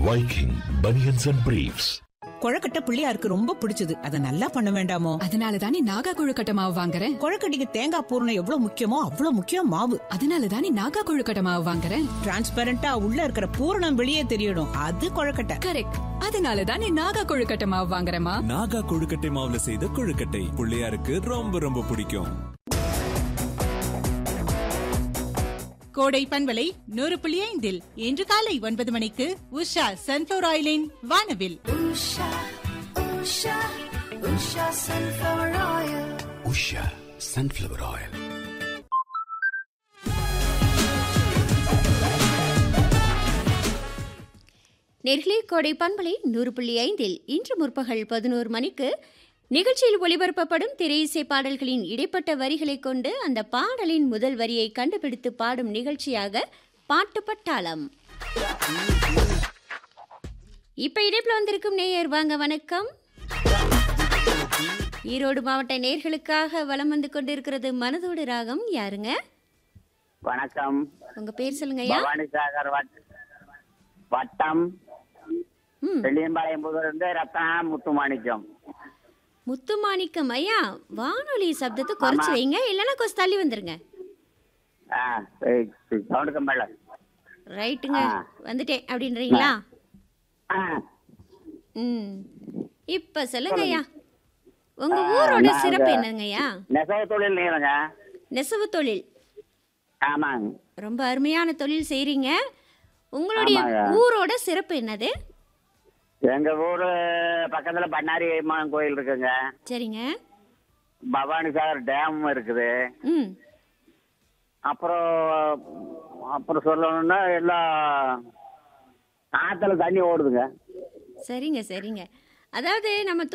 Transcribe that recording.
Viking Bunions and Briefs. கொழக்கட்டை பிள்ளையாருக்கு ரொம்ப பிடிச்சது அதை நல்லா பண்ண வேண்டாமோ அதனால தானே நாகா கொழுக்கட்டை மாவு வாங்குறேன் கொழக்கட்டைக்கு தேங்காய் பூரணம் எவ்வளவு முக்கியமோ அவ்வளவு முக்கியம் மாவு அதனால தானே நாகா கொழுக்கட்டை மாவு வாங்குறேன் டிரான்ஸ்பரண்டா உள்ள இருக்கிற பூரணம் வெளியே தெரியணும் அது கொழக்கட்டை கரெக்ட் அதனால தானே நாகா கொழுக்கட்டை மாவு வாங்குறேமா நாகா கொழுக்கட்டை மாவுல செய்த கொழுக்கட்டை பிள்ளையாருக்கு ரொம்ப ரொம்ப பிடிக்கும் கோடை பண்பலை நூறு புள்ளி ஐந்தில் இன்று காலை ஒன்பது மணிக்கு உஷா சன்ஃபிளவர் ஆயிலின் வானவில் உஷா சன்ஃப்ளவர் ஆயில் நெர்லி கோடை பண்பலை நூறு புள்ளி ஐந்தில் இன்று முற்பகல் பதினோரு மணிக்கு நிகழ்ச்சியில் ஒளிபரப்பப்படும் திரையிசை பாடல்களின் இடைப்பட்ட வரிகளைக் கொண்டு அந்த பாடலின் முதல் வரியை கண்டுபிடித்து பாடும் நிகழ்ச்சியாக பாட்டு பட்டாளம் இப்ப இடைப்புல வந்திருக்கும் நேயர் வாங்க வணக்கம் ஈரோடு மாவட்ட நேர்களுக்காக வலம் வந்து கொண்டிருக்கிறது மனதோடு ராகம் யாருங்க வணக்கம் உங்க பேர் சொல்லுங்கய்யா பவானி சாகர் வட்- வட்டம் ம் வெள்ளியம்பாளையம் இருந்து ரத்னா முத்துமாணிக்கம் முத்துமாணிக்கம் ஐயா வானொலி சப்தத்தை குறைச்சு வைங்க இல்லைன்னா கொஞ்சம் தள்ளி வந்துருங்க ஆ சவுண்டு கம்பள ரைட்டுங்க ஆ. வந்துட்டேன் அப்படின்றீங்களா ஆ ம் இப்ப சொல்லுங்க ஐயா உங்க ஆ, ஊரோட நாங்க- சிறப்பு என்னங்க ஐயா நெசவு தொழில் நீங்க நெசவு தொழில் ஆமாங்க ரொம்ப அருமையான தொழில் செய்றீங்க உங்களுடைய ஆமாங்க. ஊரோட சிறப்பு என்னது எங்க ஊரு பக்கத்துல பண்ணாரி அம்மன் கோயில் இருக்குங்க சரிங்க பவானி சாகர் டேம் இருக்குது ம் அப்புறம் அப்புறம் சொல்லணும்னா எல்லா ஆத்துல தண்ணி ஓடுதுங்க சரிங்க சரிங்க அதாவது நம்ம